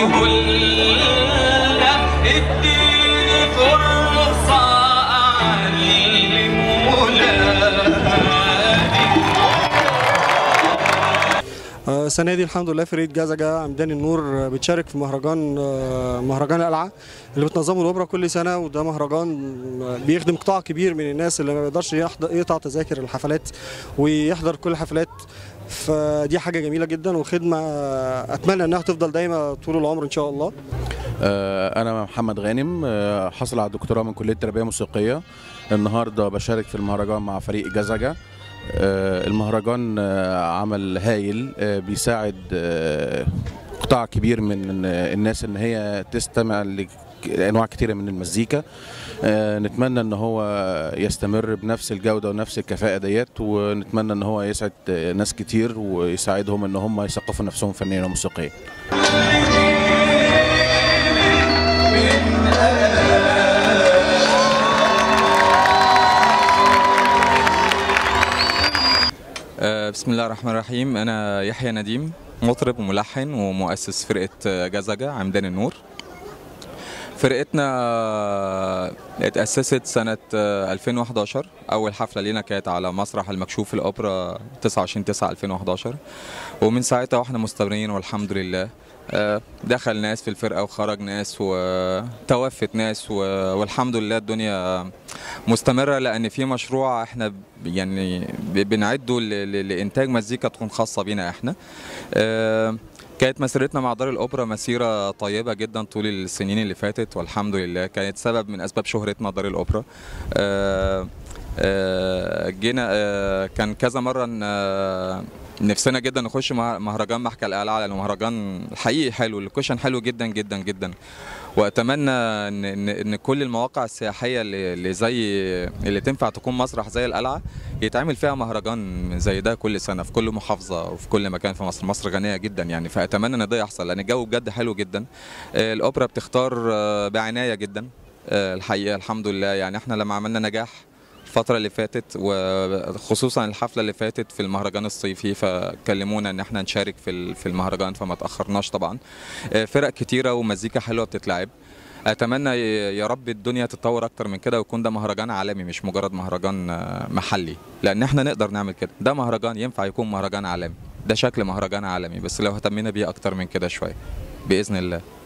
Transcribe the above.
ولا اديني فرصة أعلم ولادي آه، السنه دي الحمد لله فرقه جزجه عمدان النور آه، بتشارك في مهرجان آه، مهرجان القلعه اللي بتنظمه الاوبرا كل سنه وده مهرجان آه، بيخدم قطاع كبير من الناس اللي ما بيقدرش يحضر يقطع تذاكر الحفلات ويحضر كل الحفلات فدي حاجه جميله جدا وخدمه آه، اتمنى انها تفضل دايما طول العمر ان شاء الله آه، أنا محمد غانم آه، حاصل على الدكتوراه من كلية التربية الموسيقية النهاردة بشارك في المهرجان مع فريق جزجة آه، المهرجان آه، عمل هايل آه، بيساعد آه، قطاع كبير من الناس ان هي تستمع لانواع كتيره من المزيكا آه، نتمنى ان هو يستمر بنفس الجوده ونفس الكفاءه ديت ونتمنى ان هو يسعد آه، ناس كتير ويساعدهم ان هم يثقفوا نفسهم فنيا وموسيقيا آه، بسم الله الرحمن الرحيم أنا يحيى نديم مطرب وملحن ومؤسس فرقة آه، جزجة عمدان النور فرقتنا آه، اتأسست سنة آه، 2011 أول حفلة لينا كانت على مسرح المكشوف في الأوبرا 29 9 2011 ومن ساعتها واحنا مستمرين والحمد لله آه، دخل ناس في الفرقة وخرج ناس وتوفت ناس و- والحمد لله الدنيا مستمرة لأن في مشروع احنا ب- يعني ب- بنعده ل- ل- لإنتاج مزيكا تكون خاصة بينا احنا آه، كانت مسيرتنا مع دار الأوبرا مسيرة طيبة جدا طول السنين اللي فاتت والحمد لله كانت سبب من أسباب شهرتنا دار الأوبرا آه، آه، جينا آه، كان كذا مرة ن- آه، نفسنا جدا نخش مه- مهرجان محكى القلعة لأنه مهرجان حقيقي حلو اللوكيشن حلو جدا جدا جدا واتمنى ان ان إن كل المواقع السياحيه اللي اللي زي اللي تنفع تكون مسرح زي القلعه يتعمل فيها مهرجان زي ده كل سنه في كل محافظه وفي كل مكان في مصر مصر غنيه جدا يعني فاتمنى ان ده يحصل لان الجو بجد حلو جدا آه، الاوبرا بتختار آه، بعنايه جدا آه، الحقيقه الحمد لله يعني احنا لما عملنا نجاح الفترة اللي فاتت وخصوصا الحفلة اللي فاتت في المهرجان الصيفي فكلمونا ان احنا نشارك في ال- في المهرجان فما تأخرناش طبعا آه، فرق كتيرة ومزيكا حلوة بتتلعب اتمنى ي- يا رب الدنيا تتطور اكتر من كده ويكون ده مهرجان عالمي مش مجرد مهرجان آه، محلي لان احنا نقدر نعمل كده ده مهرجان ينفع يكون مهرجان عالمي ده شكل مهرجان عالمي بس لو اهتمينا بيه اكتر من كده شويه باذن الله